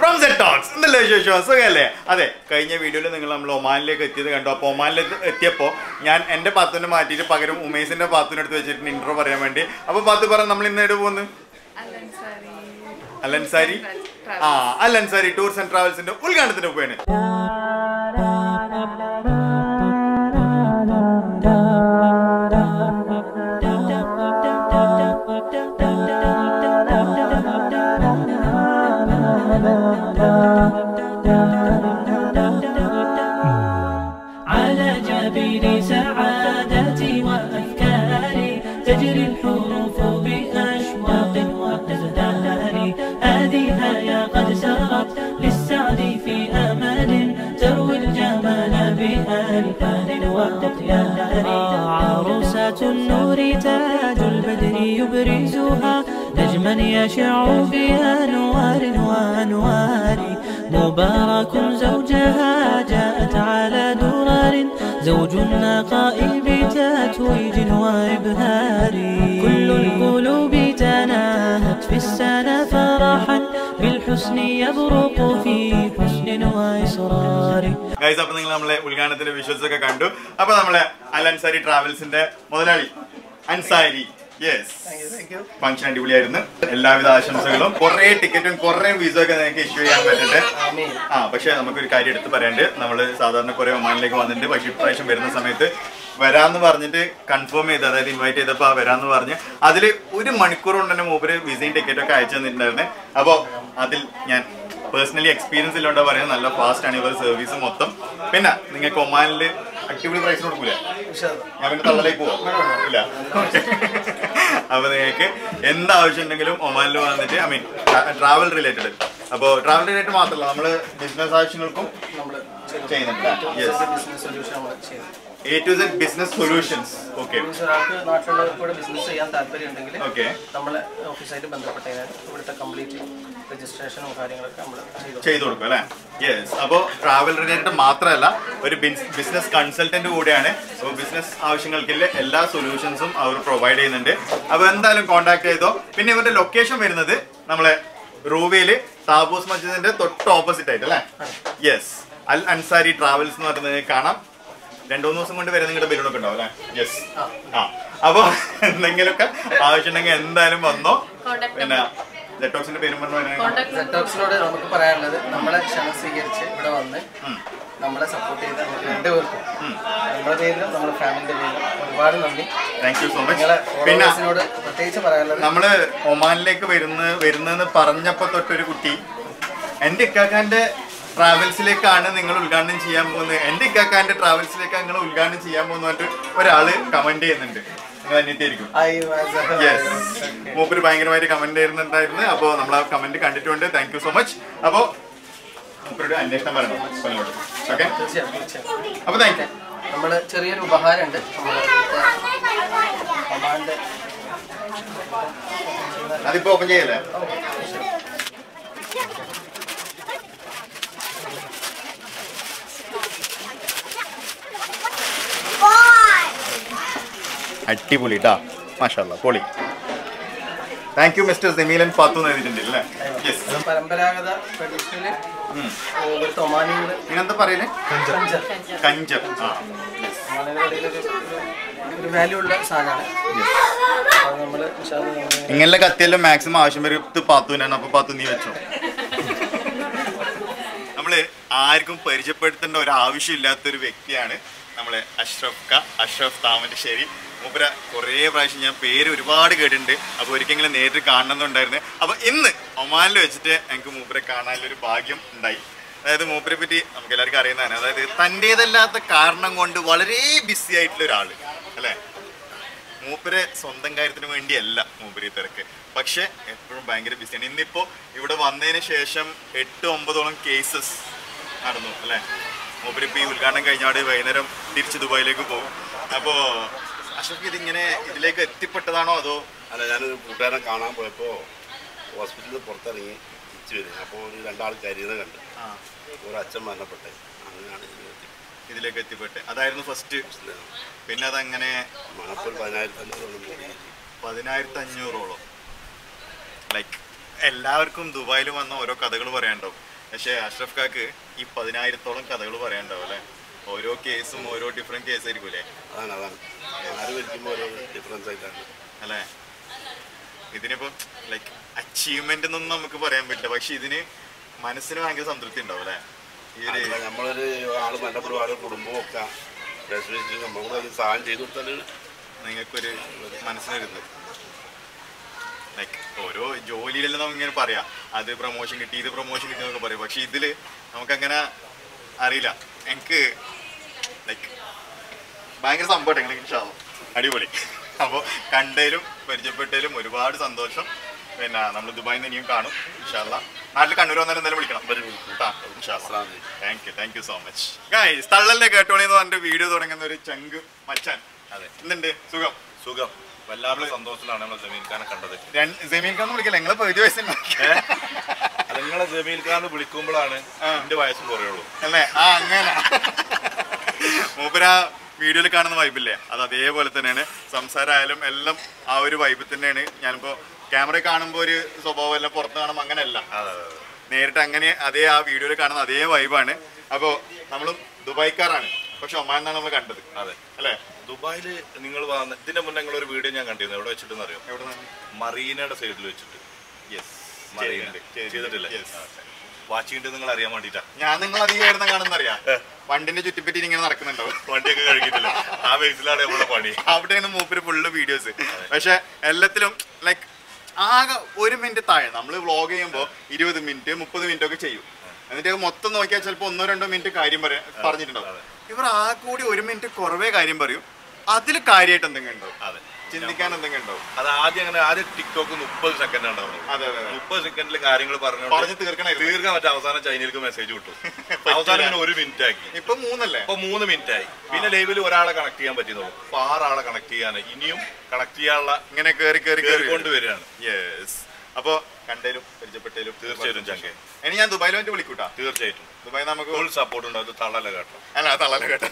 From സെറ്റോക്സ് എന്നല്ലേ വിശേഷം സുഖമല്ലേ അതെ കഴിഞ്ഞ വീഡിയോയിൽ നിങ്ങൾ നമ്മൾ ഒമാനിലേക്ക് എത്തിയത് കണ്ടു അപ്പോൾ ഒമാനിലേക്ക് എത്തിയപ്പോൾ ഞാൻ എൻ്റെ പാത്തുവിനെ മാറ്റിയിട്ട് പകരം ഉമേഷിൻ്റെ പാത്തുവിനെ എടുത്ത് വെച്ചിട്ട് ഇൻട്രോ പറയാൻ വേണ്ടി അപ്പോൾ പാത്തു പറ നമ്മൾ ഇന്ന് എവിടെ പോകുന്നു അലൻസാരി അലൻസാരി ആ അലൻസാരി ടൂർസ് ആൻഡ് ട്രാവൽസിന്റെ ഉദ്ഘാടനത്തിന് പോയാണ് على جبين سعادتي وأفكاري تجري الحروف بأشواق وأزدهار هذه يا قد سرت للسعد في أمل تروي الجمال بألفان وأطيار عروسة النور تاج البدر يبرزها نجما يشع بأنوار وأنوار مبارك زوجها جاءت على درر زوج النقاء بتتويج وإبهار كل القلوب تناهت في السنة فرحا بالحسن يبرق في حسن وإصرار ഗൈസ് അപ്പൊ നിങ്ങൾ നമ്മളെ ഉദ്ഘാടനത്തിന്റെ വിഷ്വൽസ് ഒക്കെ കണ്ടു അപ്പൊ നമ്മളെ അൽ അൻസാരി ട്രാവൽസിന്റെ മുതലാളി അൻസാരി യെസ് ഫംഗ്ഷൻ അടിപൊളിയായിരുന്നു എല്ലാവിധ ആശംസകളും കുറെ ടിക്കറ്റും കുറെ വിസ ഒക്കെ നിങ്ങൾക്ക് ഇഷ്യൂ ചെയ്യാൻ പറ്റട്ടെ ആ പക്ഷെ നമുക്കൊരു കാര്യം എടുത്ത് പറയാണ്ട് നമ്മള് സാധാരണ കുറെ ഒമാനിലേക്ക് വന്നിട്ടുണ്ട് പക്ഷെ ഇപ്രാവശ്യം വരുന്ന സമയത്ത് വരാന്ന് പറഞ്ഞിട്ട് കൺഫേം ചെയ്ത് അതായത് ഇൻവൈറ്റ് ചെയ്തപ്പോ ആ വരാന്ന് പറഞ്ഞ് അതിൽ ഒരു മണിക്കൂർ കൊണ്ട് തന്നെ മൂപ്പര് വിസയും ടിക്കറ്റും ഒക്കെ അയച്ചു തന്നിട്ടുണ്ടായിരുന്നു അപ്പോൾ അതിൽ ഞാൻ പേഴ്സണലി എക്സ്പീരിയൻസ് ഇല്ലാണ്ട് പറയുന്നത് നല്ല ഫാസ്റ്റ് ആണ് ഇവർ സർവീസ് മൊത്തം പിന്നെ നിങ്ങൾക്ക് ഒമാനിൽ അടിപൊളി പ്രൈസ് കൊടുക്കൂല ഞാൻ പിന്നെ തള്ളലേക്ക് പോവാം ഇല്ല അപ്പൊ നിങ്ങൾക്ക് എന്ത് ആവശ്യം ഉണ്ടെങ്കിലും ഒമാനിൽ വന്നിട്ട് ഐ മീൻ ട്രാവൽ റിലേറ്റഡ് അപ്പോൾ ട്രാവൽ റിലേറ്റഡ് മാത്രമല്ല നമ്മൾ ബിസിനസ് ആവശ്യങ്ങൾക്കും ചെയ്യുന്നുണ്ട് യെസ് ബിസിനസ് സൊല്യൂഷൻ നമ്മൾ ചെയ്യുന്നത് A to Z business solutions okay means ഒരാൾക്ക് നാട്ടിലുള്ളവർക്ക് കൂടെ ബിസിനസ് ചെയ്യാൻ താല്പര്യം ഉണ്ടെങ്കിൽ ഓക്കെ നമ്മളെ ഓഫീസായിട്ട് ബന്ധപ്പെട്ട് കഴിഞ്ഞാൽ ഇവിടുത്തെ കംപ്ലീറ്റ് രജിസ്ട്രേഷനും കാര്യങ്ങളൊക്കെ നമ്മൾ ചെയ്തു ചെയ്തു കൊടുക്കും അല്ലേ യെസ് അപ്പോൾ ട്രാവൽ റിലേറ്റഡ് മാത്രമല്ല ഒരു ബിസിനസ് കൺസൾട്ടന്റ് കൂടെയാണ് അപ്പോൾ ബിസിനസ് ആവശ്യങ്ങൾക്കുള്ള എല്ലാ സൊല്യൂഷൻസും അവർ പ്രൊവൈഡ് ചെയ്യുന്നുണ്ട് അപ്പോൾ എന്തായാലും കോൺടാക്ട് ചെയ്തോ പിന്നെ ഇവരുടെ ലൊക്കേഷൻ വരുന്നത് നമ്മളെ റൂവയില് താബൂസ് മസ്ജിദിന്റെ തൊട്ട് ഓപ്പോസിറ്റ് ആയിട്ട് അല്ലേ യെസ് അൽ അൻസാരി ട്രാവൽസ് എന്ന് പറയുന്നത് കാണാം രണ്ടു മൂന്ന് ദിവസം കൊണ്ട് വരെ നിങ്ങളുടെ ബില്ലുണൊക്കെ ഉണ്ടാവും അല്ലേ യെസ് ആ അപ്പോൾ എന്തെങ്കിലുമൊക്കെ ആവശ്യമുണ്ടെങ്കിൽ എന്തായാലും വന്നോ Contact പിന്നെ ജെറ്റോക്സിന്റെ പേരും പറഞ്ഞു കോൺടാക്ട് സെറ്റോക്സിനോട് നമുക്ക് പറയാനുള്ളത് നമ്മളെ ക്ഷണം സ്വീകരിച്ച് ഇവിടെ വന്ന് നമ്മളെ സപ്പോർട്ട് ചെയ്ത നമുക്ക് രണ്ടുപേർക്കും നമ്മുടെ പേരിലും നമ്മുടെ ഫാമിലിന്റെ പേരിലും ഒരുപാട് നന്ദി താങ്ക് യു സോ മച്ച് നിങ്ങളെ പിന്നെ ഫോളോവേഴ്സിനോട് പ്രത്യേകിച്ച് പറയാനുള്ളത് നമ്മള് ഒമാനിലേക്ക് വരുന്ന വരുന്നെന്ന് പറഞ്ഞപ്പോ തൊട്ടൊരു കുട്ടി എന്റെ ഇക്കാക്കാന്റെ ട്രാവൽസിലേക്കാണ് നിങ്ങൾ ഉദ്ഘാടനം ചെയ്യാൻ പോകുന്നത് എന്റെ ഇക്കാക്കാന്റെ ട്രാവൽസിലേക്കാണ് നിങ്ങൾ ഉദ്ഘാടനം ചെയ്യാൻ പോകുന്ന പറഞ്ഞിട്ട് ഒരാള് കമന്റ് ചെയ്യുന്നുണ്ട് നിങ്ങൾ അന്യത്തായിരിക്കും I was a- yes Okay. മൂപ്പര് ഭയങ്കരമായിട്ട് കമന്റ് ചെയ്യുന്നുണ്ടായിരുന്നു അപ്പോൾ നമ്മൾ ആ കമന്റ് കണ്ടിട്ടുണ്ട് താങ്ക് യു സോ മച്ച് അപ്പോൾ മൂപ്പരുടെ അന്വേഷണം പറയണം കൊല്ലോട്ട് ഓക്കെ തീർച്ചയായും തീർച്ചയായും അപ്പോൾ താങ്ക് യു നമ്മൾ ചെറിയൊരു ഉപഹാരമുണ്ട് നമ്മുടെ ഒമാന്റെ അതിപ്പോ ഓപ്പൺ ചെയ്യല്ലേ അടിപൊളി കേട്ടാ മാഷല്ല പൊളി താങ്ക് യു മിസ്റ്റർ സെമീലൻ പാത്തു എന്ന് എഴുതിയിട്ടുണ്ട് അല്ലേ യെസ് പരമ്പരാഗത ട്രഡീഷണല് ഇവിടുത്തെ ഒമാനികൾ ഇങ്ങനെന്താ പറയുന്നത് കഞ്ചർ കഞ്ചം ആ ഒമാനികളുടെ ഇടയിൽ ഒരു- ഒരു- ഒരു വാല്യൂ ഉള്ള സാധനമാണ് അത് നമ്മൾ ഇങ്ങനെയുള്ള കത്തിയെല്ലാം മാക്സിമം ആവശ്യം വരും പാത്തുവിനാണ് അപ്പൊ പാത്തു നീ വെച്ചോ നമ്മള് ആർക്കും പരിചയപ്പെടുത്തേണ്ട ഒരു ആവശ്യമില്ലാത്തൊരു വ്യക്തിയാണ് നമ്മളെ അഷ്റഫ് ക അഷ്റഫ് താമരശ്ശേരി മൂപ്പര കുറേ പ്രാവശ്യം ഞാൻ പേര് ഒരുപാട് കേട്ടിട്ടുണ്ട് അപ്പോൾ ഒരിക്കലെങ്കിലും നേരിട്ട് കാണണമെന്നുണ്ടായിരുന്നു അപ്പോൾ ഇന്ന് ഒമാനിൽ വെച്ചിട്ട് എനിക്ക് മൂപ്പരെ കാണാനുള്ളൊരു ഭാഗ്യം ഉണ്ടായി അതായത് മൂപ്പരെ പറ്റി നമുക്ക് എല്ലാവർക്കും അറിയുന്നതാണ് അതായത് തൻ്റേതല്ലാത്ത കാരണം കൊണ്ട് വളരെ ബിസി ആയിട്ടുള്ള ഒരാൾ അല്ലേ മൂപ്പര് സ്വന്തം കാര്യത്തിന് വേണ്ടിയല്ല മൂപ്പര് ഈ തിരക്ക് പക്ഷെ എപ്പോഴും ഭയങ്കര ബിസിയാണ് ഇന്നിപ്പോ ഇവിടെ വന്നതിന് ശേഷം എട്ട് ഒമ്പതോളം കേസസ് നടന്നു അല്ലെ മൂപ്പര് ഇപ്പൊ ഈ ഉദ്ഘാടനം കഴിഞ്ഞാട് വൈകുന്നേരം തിരിച്ച് ദുബായിലേക്ക് പോകും അപ്പോ അശോക് ഇതിങ്ങനെ ഇതിലേക്ക് എത്തിപ്പെട്ടതാണോ അതോ അല്ല ഞാനൊരു കൂട്ടുകാരനെ കാണാൻ പോയപ്പോൾ ഹോസ്പിറ്റലിൽ പുറത്തിറങ്ങി തിരിച്ചു വരും അപ്പോൾ ഒരു രണ്ടാൾ കരിയുന്നത് കണ്ടു ആ, ഒരു അച്ഛൻ മരണപ്പെട്ടെ അങ്ങനെയാണ് ഇതിലെത്തി ഇതിലേക്ക് എത്തിപ്പെട്ട് അതായിരുന്നു ഫസ്റ്റ് പിന്നെ അതങ്ങനെ മണപ്പൂർ പതിനായിരത്തി അഞ്ഞൂറോളം പോയി പതിനായിരത്തി അഞ്ഞൂറോളം ലൈക്ക് എല്ലാവർക്കും ദുബായിൽ വന്ന ഓരോ കഥകൾ പറയാനുണ്ടാവും പക്ഷേ അഷ്റഫ് കാക്ക് ഈ പതിനായിരത്തോളം കഥകൾ പറയാനുണ്ടാവും അല്ലേ ഓരോ കേസും ഓരോ ഡിഫറെന്റ് കേസ് ആയിരിക്കൂലേ അതാണ് അതാണ് ആര് ഭരിക്കുമ്പോൾ ഓരോ ഡിഫറൻസ് ആയിട്ടാണ് അല്ലേ ഇതിനിപ്പോ ലൈക്ക് അച്ചീവ്മെന്റ് എന്നൊന്നും നമുക്ക് പറയാൻ പറ്റില്ല പക്ഷെ ഇതിന് മനസ്സിന് ഭയങ്കര സംതൃപ്തി ഉണ്ടാവും അല്ലേ ഈ ഒരു അല്ല, നമ്മളൊരു ആള് മരണപ്പെടും ആള് കുടുംബവും ഒക്കെ വിഷമിച്ച് നമ്മൾ കൂടെ ഒരു സഹായം ചെയ്തു കൊടുത്താൽ നിങ്ങൾക്കൊരു മനസ്സിനൊരുത് ലൈക്ക് ഓരോ ജോലിയിലെല്ലാം നമുക്ക് ഇങ്ങനെ പറയാം അത് പ്രൊമോഷൻ കിട്ടി ഇത് പ്രൊമോഷൻ കിട്ടി എന്നൊക്കെ പറയും പക്ഷെ ഇതില് നമുക്കങ്ങനെ അറിയില്ല എനിക്ക് ലൈക്ക് ഭയങ്കര സംഭവം എങ്ങനെ ഇഷ്ടമാവും അടിപൊളി അപ്പോൾ കണ്ടതിലും പരിചയപ്പെട്ടതിലും ഒരുപാട് സന്തോഷം പിന്നെ നമ്മൾ ദുബായിൽ നിന്ന് ഇനിയും കാണും ഇൻഷാല്ല നാട്ടിൽ കണ്ണൂർ വന്നാലും എന്തായാലും വിളിക്കണം thank you thank you so much guys തള്ളലിനെ കേട്ടോളി എന്ന് പറഞ്ഞിട്ട് വീഡിയോ തുടങ്ങുന്ന ഒരു ചങ്ക് മച്ചാൻ അതെ. എന്തുണ്ട് സുഖം സുഖം വല്ലാതെ സന്തോഷത്തിലാണ് നമ്മൾ ജമീൽ ഖാനെ കണ്ടത് രണ്ട് ജമീൻ ഖാൻ വിളിക്കില്ല നിങ്ങളെ പകുതി വയസ്സിന് അത് നിങ്ങളെ ജമീൽ ഖാൻ വിളിക്കുമ്പോഴാണ് എന്റെ വയസ്സ് കുറയുള്ളൂ അല്ലേ ആ അങ്ങനെ മൂപ്പര വീഡിയോയിൽ കാണുന്ന വൈബില്ലേ അത് അതേപോലെ തന്നെയാണ് സംസാരമായാലും എല്ലാം ആ ഒരു വൈബിൽ തന്നെയാണ് ഞാനിപ്പോ ക്യാമറ കാണുമ്പോൾ ഒരു സ്വഭാവം എല്ലാം പുറത്ത് കാണുമ്പോൾ അങ്ങനെയല്ല അതെ അതെ നേരിട്ട് അങ്ങനെ അതേ ആ വീഡിയോയിൽ കാണുന്ന അതേ വൈബാണ് അപ്പോൾ നമ്മളും ദുബായ്ക്കാരാണ് പക്ഷെ ഒമാൻ എന്നാണ് നമ്മൾ കണ്ടത് അതെ അല്ലേ ദുബായിൽ നിങ്ങൾ വന്ന ഇതിന്റെ മുന്നേ നിങ്ങൾ ഒരു വീഡിയോ ഞാൻ കണ്ടിരുന്നു എവിടെ വെച്ചിട്ടെന്ന് അറിയോ എവിടെ മറീനയുടെ സൈഡിൽ വെച്ചിട്ട് യെസ് മറീന ചെയ്തിട്ടില്ല വാച്ചിങ്ങിട്ട് നിങ്ങൾ അറിയാൻ വേണ്ടിട്ടാ ഞാൻ നിങ്ങൾ അധികം ആയിരുന്ന കാണുന്നറിയാം വണ്ടിന്റെ ചുറ്റിപ്പറ്റി ഇങ്ങനെ നടക്കുന്നുണ്ടാവും വണ്ടിയൊക്കെ കഴിക്കിട്ടില്ല ആ ബേസിലാണ് നമ്മുടെ പണി അവിടെയാണ് മൂപ്പര് ഫുള്ള് വീഡിയോസ് പക്ഷെ എല്ലാത്തിലും ലൈക്ക് ആകെ ഒരു മിനിറ്റ് താഴെ നമ്മൾ വ്ളോഗ് ചെയ്യുമ്പോൾ ഇരുപത് മിനിറ്റ് മുപ്പത് മിനിറ്റ് ഒക്കെ ചെയ്യും എന്നിട്ട് അത് മൊത്തം നോക്കിയാൽ ചിലപ്പോൾ ഒന്നോ രണ്ടോ മിനിറ്റ് കാര്യം പറയാ പറഞ്ഞിട്ടുണ്ടാവും ഇവർ ആ കൂടി ഒരു മിനിറ്റ് കുറവേ കാര്യം പറയും അതിൽ കാര്യമായിട്ട് എന്തെങ്കിലും ഉണ്ടാവും അതെ ചിന്തിക്കാൻ എന്തെങ്കിലും ഉണ്ടാവും അത് ആദ്യം അങ്ങനെ ആദ്യം ടിക്ടോക്ക് മുപ്പത് സെക്കൻഡ് ഉണ്ടാവുള്ളൂ അതെ അതെ അതെ മുപ്പത് സെക്കൻഡിൽ കാര്യങ്ങൾ പറഞ്ഞു പറഞ്ഞ് തീർക്കണായിരുന്നു. തീർക്കാൻ പറ്റും അവസാനം ചൈനയിലേക്ക് മെസ്സേജ് കിട്ടും അവസാനം പിന്നെ ഒരു മിനിറ്റ് ആക്കി ഇപ്പൊ മൂന്നല്ലേ ഇപ്പൊ മൂന്ന് മിനിറ്റ് ആയി പിന്നെ ലൈവിൽ ഒരാളെ കണക്ട് ചെയ്യാൻ പറ്റുന്നുള്ളൂ അപ്പൊ ആറാളെ കണക്ട് ചെയ്യാൻ ഇനിയും കണക്ട് ചെയ്യാനുള്ള ഇങ്ങനെ കേറി കേറി കേറി കൊണ്ടുവരികയാണ് യെസ് അപ്പോ കണ്ടേലും പരിചയപ്പെട്ടേലും തീർച്ചയായിട്ടും ചങ്കെ ഇനി ഞാൻ ദുബായിൽ വേണ്ടി വിളിക്കൂട്ടാ തീർച്ചയായിട്ടും ദുബായ് നമുക്ക് ഫുൾ സപ്പോർട്ട് ഉണ്ട് അത് തള്ളല കേട്ടോ അല്ല തള്ളല കേട്ടോ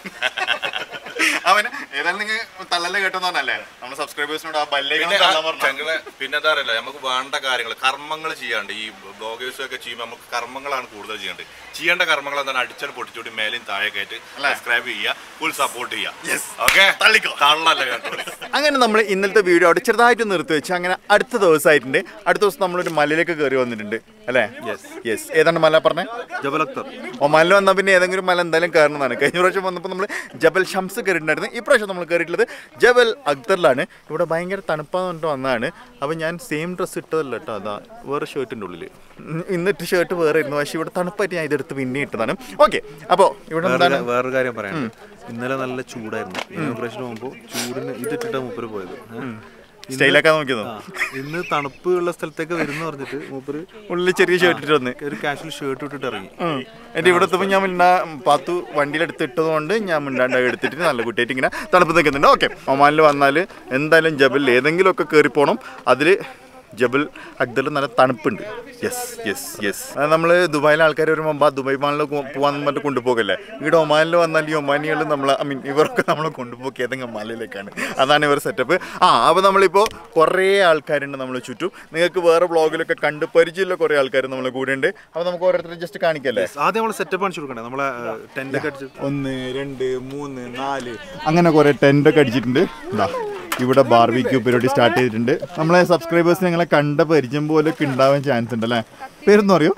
അവന് ഏതായാലും നിങ്ങൾ തള്ളല കേട്ടെന്ന് പറഞ്ഞല്ലേ നമ്മുടെ സബ്സ്ക്രൈബേഴ്സിനോട് ആ ബല്ലേക്ക് പിന്നെ തള്ളാൻ പറഞ്ഞു ചങ്ങളെ പിന്നെ എന്താ അറിയില്ല നമുക്ക് വേണ്ട കാര്യങ്ങൾ കർമ്മങ്ങൾ ചെയ്യാണ്ട് ഈ ബ്ലോഗേഴ്സ് ഒക്കെ ചെയ്യുമ്പോൾ നമുക്ക് കർമ്മങ്ങളാണ് കൂടുതൽ ചെയ്യേണ്ടത് ചെയ്യേണ്ട കർമ്മങ്ങൾ എന്താണ് അടിച്ചാൽ പൊട്ടിച്ചോട്ടി മേലെയും താഴെ കയറ്റി സബ്സ്ക്രൈബ് ചെയ്യുക ഫുൾ സപ്പോർട്ട് ചെയ്യുക ഓക്കെ തള്ളിക്കോ. തള്ളല്ല കേട്ടോ അങ്ങനെ നമ്മൾ ഇന്നലത്തെ വീഡിയോ അവിടെ ചെറുതായിട്ട് നിർത്തി വെച്ച് അങ്ങനെ അടുത്ത ദിവസമായിട്ടുണ്ട് അടുത്ത ദിവസം നമ്മളൊരു മലയിലേക്ക് കയറി വന്നിട്ടുണ്ട് അല്ലേ യെസ് ഏതാണ് മല പറഞ്ഞേ ജബൽ അക്തർ ഒമാനിൽ വന്നാൽ പിന്നെ ഏതെങ്കിലും മല എന്തായാലും കയറുന്നതാണ് കഴിഞ്ഞ പ്രാവശ്യം വന്നപ്പോൾ നമ്മൾ ജബൽ ഷംസ് കയറിയിട്ടുണ്ടായിരുന്നു ഈ പ്രാവശ്യം നമ്മൾ കയറിയിട്ടുള്ളത് ജബൽ അക്തറിലാണ് ഇവിടെ ഭയങ്കര തണുപ്പാന്ന് പറഞ്ഞിട്ട് വന്നതാണ് അപ്പോൾ ഞാൻ സെയിം ഡ്രസ്സ് ഇട്ടതല്ല കേട്ടോ അതാ വേറെ ഷർട്ടിൻ്റെ ഉള്ളിൽ ഇന്നിട്ട് ഷർട്ട് വേറെ ഇരുന്നു പക്ഷേ ഇവിടെ തണുപ്പായിട്ട് ഞാൻ ഇതെടുത്ത് പിന്നെ ഇട്ടതാണ് ഓക്കെ അപ്പോൾ ഇവിടെ എന്താണ് വേറൊരു വേറൊരു കാര്യം പറയാനുണ്ട് ഇന്നലെ നല്ല ചൂടായിരുന്നു ഇനോഗ്രേഷൻ പോകുമ്പോൾ ചൂടിന് ഇതിട്ടിട്ടാ മൂപ്പര് പോയത് ഏ? ഇന്ന് സ്റ്റൈലാക്കാൻ നോക്കിയതോ ആ, ഇന്ന് തണുപ്പ് ഉള്ള സ്ഥലത്തേക്ക് വരുന്ന പറഞ്ഞിട്ട് മൂപ്പര് ഉള്ളിൽ ചെറിയ ഷർട്ട് ഇട്ട് വന്ന് ഒരു കാഷ്വൽ ഷർട്ട് ഇട്ടിട്ട് ഇറങ്ങി എൻ്റെ ഇവിടെ എത്തുമ്പോൾ ഞാൻ മിണ്ടാ പാത്തു വണ്ടിയിലെടുത്ത് ഇട്ടതുകൊണ്ട് ഞാൻ മിണ്ടാണ്ട് എടുത്തിട്ട് നല്ല കുട്ടിയായിട്ട് ഇങ്ങനെ തണുപ്പ് നിൽക്കുന്നുണ്ട് ഓക്കെ ഒമാനിൽ വന്നാൽ എന്തായാലും ജബലിൽ ഏതെങ്കിലുമൊക്കെ കയറി പോകണം അതിൽ ജബൽ അക്ദറിൽ നല്ല തണുപ്പുണ്ട് യെസ് യെസ് യെസ് നമ്മൾ ദുബായിലെ ആൾക്കാർ വരുമ്പോൾ ദുബായ് മാളിൽ പോകാൻ പറഞ്ഞിട്ട് കൊണ്ടുപോകല്ലേ ഇവിടെ ഒമാനിൽ വന്നാൽ ഈ ഒമാനികൾ നമ്മൾ ഐ മീൻ ഇവരൊക്കെ നമ്മളെ കൊണ്ടുപോക്കി ഏതെങ്കിലും മലയിലേക്കാണ് അതാണ് ഇവർ സെറ്റപ്പ് ആ അപ്പോൾ നമ്മളിപ്പോൾ കുറേ ആൾക്കാരുണ്ട് നമ്മൾ ചുറ്റും നിങ്ങൾക്ക് വേറെ വ്ളോഗിലൊക്കെ കണ്ട് പരിചയമുള്ള കുറേ ആൾക്കാർ നമ്മളെ കൂടെ ഉണ്ട് അപ്പോൾ നമുക്ക് ഓരോരുത്തരും ജസ്റ്റ് കാണിക്കല്ലേ ആദ്യം നമ്മൾ സെറ്റപ്പ് കാണിച്ചു കൊടുക്കണേ നമ്മളെ ടെന്റ് ഒക്കെ അടിച്ച് ഒന്ന് രണ്ട് മൂന്ന് നാല് അങ്ങനെ കുറെ ടെന്റ് ഒക്കെ അടിച്ചിട്ടുണ്ട് ഇതാ ഇവിടെ ബാർബിക്യൂ പരിപാടി സ്റ്റാർട്ട് ചെയ്തിട്ടുണ്ട് നമ്മളെ സബ്സ്ക്രൈബേഴ്സ് നിങ്ങളെ കണ്ട പരിചയം പോലെ ഒക്കെ ഉണ്ടാവാൻ ചാൻസ് ഉണ്ട് അല്ലേ പേരൊന്നും അറിയോ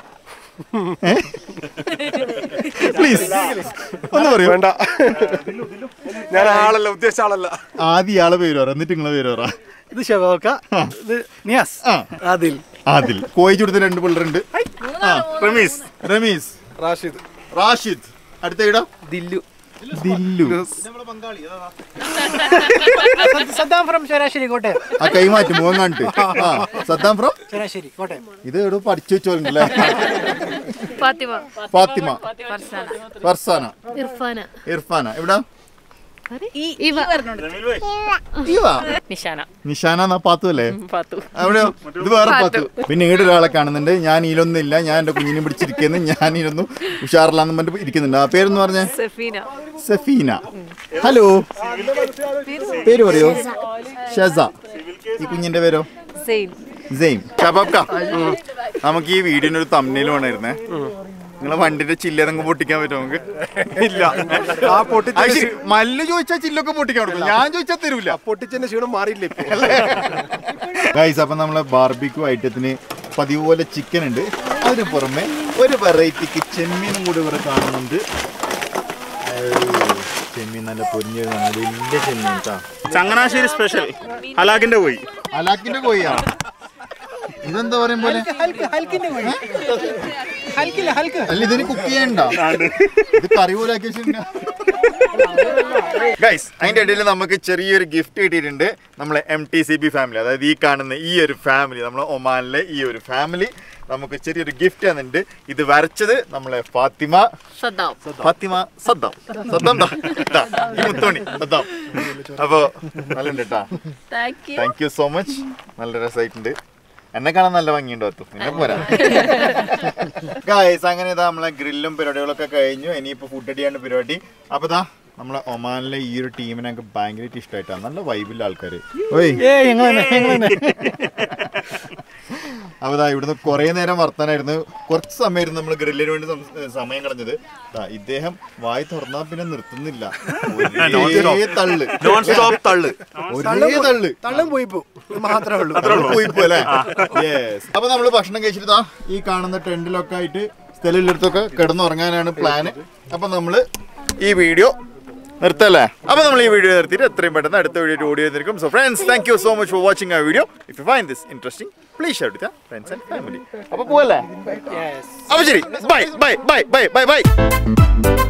പ്ലീസ് ഒന്ന് പറയൂ വേണ്ട ഞാൻ ആളല്ല ഉദ്ദേശിച്ച ആളല്ല ആദ്യം ഇയാളെ പേര് പറ എന്നിട്ട് നിങ്ങളെ പേര് പറ ഇത് ഷബോക്ക ഇത് നിയാസ് ആ ആദിൽ ആദിൽ കോയി ചുടുത്ത രണ്ട് പിള്ളേരുണ്ട് ആ റമീസ് റമീസ് റാഷിദ് റാഷിദ് അടുത്ത ഇടം ദില്ലു ദില്ലു സദ്ദാം ഫ്രം ശരാശരി കോട്ടയം ആ കൈമാറ്റി മുഖം കാണിട്ട് ആ സദ്ദാം ഫ്രം ശരാശരി കോട്ടയം ഇത് എവിടെ പഠിച്ചു വെച്ചോണ്ടല്ലേ ഫാത്തിമ ഫാത്തിമ ഫർസാന ഫർസാന ഇർഫാന ഇർഫാന എവിടെ ഇവ ഇവ നിഷാന നിഷാന എന്നാ പാത്തു അല്ലേ ഫാത്തു എവിടെയോ ഇത് വേറെ പാത്തു പിന്നെ ഈടെ ഒരാളെ കാണുന്നുണ്ട് ഞാൻ ഇതിലൊന്നും ഇല്ല ഞാൻ എന്റെ കുഞ്ഞിനെ പിടിച്ചിരിക്കുന്നു ഞാൻ ഇതിലൊന്നും ഉഷാറില്ലാന്ന് പറഞ്ഞിട്ട് ഇരിക്കുന്നുണ്ട് ആ പേരെന്ന് പറഞ്ഞ സഫീന സഫീന ഹലോ പേര് പറയോ ഷസ ഈ കുഞ്ഞിന്റെ പേരോ സെയിൻ സെയിം ഷബാബ്ക നമുക്ക് ഈ വീഡിയോന് ഒരു തമ്മിൽ വേണമായിരുന്നേ നിങ്ങളെ വണ്ടിന്റെ ചില്ലേതങ്ങ് പൊട്ടിക്കാൻ പറ്റുമോ നമുക്ക് ഇല്ല ആ പൊട്ടി അത് ശരി, മല്ല് ചോദിച്ചാൽ ചില്ലൊക്കെ പൊട്ടിക്കാൻ കൊടുക്കും ഞാൻ ചോദിച്ചാൽ തരൂല പൊട്ടിച്ചതിന്റെ ക്ഷീണം മാറിയില്ല ഇപ്പൊ ഗൈസ് അപ്പം നമ്മളെ ബാർബിക്യൂ ഐറ്റത്തിന് പതിവ് പോലെ ചിക്കൻ ഉണ്ട് അതിന് പുറമെ ഒരു വെറൈറ്റിക്ക് ചെമ്മീനും കൂടി ഇവിടെ കാണുന്നുണ്ട് ഏയ്, ചെമ്മീൻ നല്ല പൊരിഞ്ഞ വലിയ ചെമ്മീൻ കേട്ടോ ചങ്ങനാശ്ശേരി സ്പെഷ്യൽ ഹലാക്കിന്റെ പോയി അലാക്കിന്റെ കോഴിയാണ് ഇതെന്താ പറയും പോലെ ഹൽക്കിന്റെ വഴി ഹൽക്കില്ല ഹൽക്ക് അല്ല ഇതിന് കുക്ക് ചെയ്യണ്ട ഇത് കറി പോലെ ആക്കി വെച്ചിട്ടുണ്ട് ഗൈസ് അതിന്റെ ഇടയിൽ നമുക്ക് ചെറിയൊരു ഗിഫ്റ്റ് കിട്ടിയിട്ടുണ്ട് നമ്മളെ M T C B family അതായത് ഈ കാണുന്ന ഈ ഒരു ഫാമിലി നമ്മളെ ഒമാനിലെ ഈ ഒരു ഫാമിലി നമുക്ക് ചെറിയൊരു ഗിഫ്റ്റ് തന്നിട്ടുണ്ട് ഇത് വരച്ചത് നമ്മളെ ഫാത്തിമ സദ്ദാം ഫാത്തിമ സദ്ദാം സദ്ദാം ദാ. ദാ, ഈ മുത്തോണി സദ്ദാം അപ്പോ നല്ലുണ്ട് കേട്ടാ thank you thank you so much നല്ല രസമായിട്ടുണ്ട് എന്നെ കാണാൻ നല്ല ഭംഗിയുണ്ട് അത്തു പിന്നെ പോരാ ഗായ്സ് അങ്ങനെ ഇതാ നമ്മളെ ഗ്രില്ലും പരിപാടികളൊക്കെ കഴിഞ്ഞു ഇനിയിപ്പോ ഫുഡ് അടിയാണ്ട് പരിപാടി അപ്പൊ ഇതാ നമ്മളെ ഒമാനിലെ ഈ ഒരു ടീമിനെ എനിക്ക് ഭയങ്കരമായിട്ട് ഇഷ്ടമായിട്ടാണ് നല്ല വൈബില്ല ആൾക്കാര് ഓയ് ഏ ഞങ്ങൾ തന്നെ ഞങ്ങൾ തന്നെ അപ്പൊ ഇതാ ഇവിടുന്ന് കുറെ നേരം വർത്താനായിരുന്നു കുറച്ച് സമയമായിരുന്നു നമ്മൾ ഗ്രില്ലിന് വേണ്ടി സം- സമയം കളഞ്ഞത് ദാ ഇദ്ദേഹം വായി തുറന്നാ പിന്നെ നിർത്തുന്നില്ല ഒരേ തള്ള് നോൺ സ്റ്റോപ്പ് തള്ള് ഒരേ തള്ള് തള്ളും പോയി പോ ഇത് മാത്രമേ ഉള്ളൂ നമ്മള് പോയി പോ, അല്ലേ? Yes. അപ്പൊ നമ്മള് ഭക്ഷണം കഴിച്ചിട്ട് ദാ ഈ കാണുന്ന ടെന്റിലൊക്കെ ആയിട്ട് സ്ഥലമില്ലടത്തൊക്കെ കിടന്നുറങ്ങാനാണ് പ്ലാന് അപ്പൊ നമ്മള് ഈ വീഡിയോ നിർത്തല്ലേ അപ്പൊ നമ്മൾ ഈ വീഡിയോ നിർത്തിയിട്ട് എത്രയും പെട്ടെന്ന് അടുത്ത വീഡിയോ ഓഡിയോ ചെയ്തിരിക്കും so friends thank you so much for watching ആ video if you find this interesting please share with friends and family അപ്പൊ പോവല്ലേ അപ്പൊ ശരി bye bye bye bye bye by